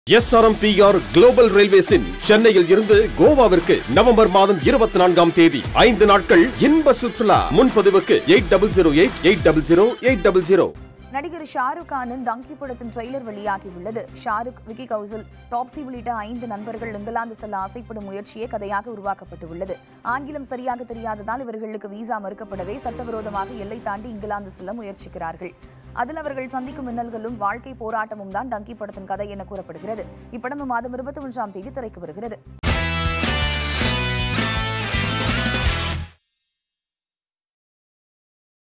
SRMPR global ரயில்வேஸின் சென்னையில் இருந்து கோவாவிற்கு November மாதம் இருபத்தி நான்காம் தேதி ஐந்து நாட்கள் இன்ப சுற்றுலா முன்பதிவுக்கு eight double zero eight eight double zero eight double zero நடிகர் ஷாருக் கானின் டங்கி படத்தின் ட்ரெய்லர் வெளியாகியுள்ளது ஷாருக் விக்கி கௌசல் டாப்ஸி உள்ளிட்ட ஐந்து நண்பர்கள் இங்கிலாந்து செல்ல ஆசைப்படும் முயற்சியே கதையாக உருவாக்கப்பட்டுள்ளது ஆங்கிலம் சரியாக தெரியாததால் இவர்களுக்கு விசா மறுக்கப்படவே சட்டவிரோதமாக எல்லை தாண்டி இங்கிலாந்து செல்ல முயற்சிக்கிறார்கள் அதில் அவர்கள் சந்திக்கும் மின்னல்களும் வாழ்க்கை போராட்டமும் தான் டங்கி படத்தின் கதை என கூறப்படுகிறது இப்படம் மாதம் இருபத்தி ஒன்றாம் தேதி திரைக்கு வருகிறது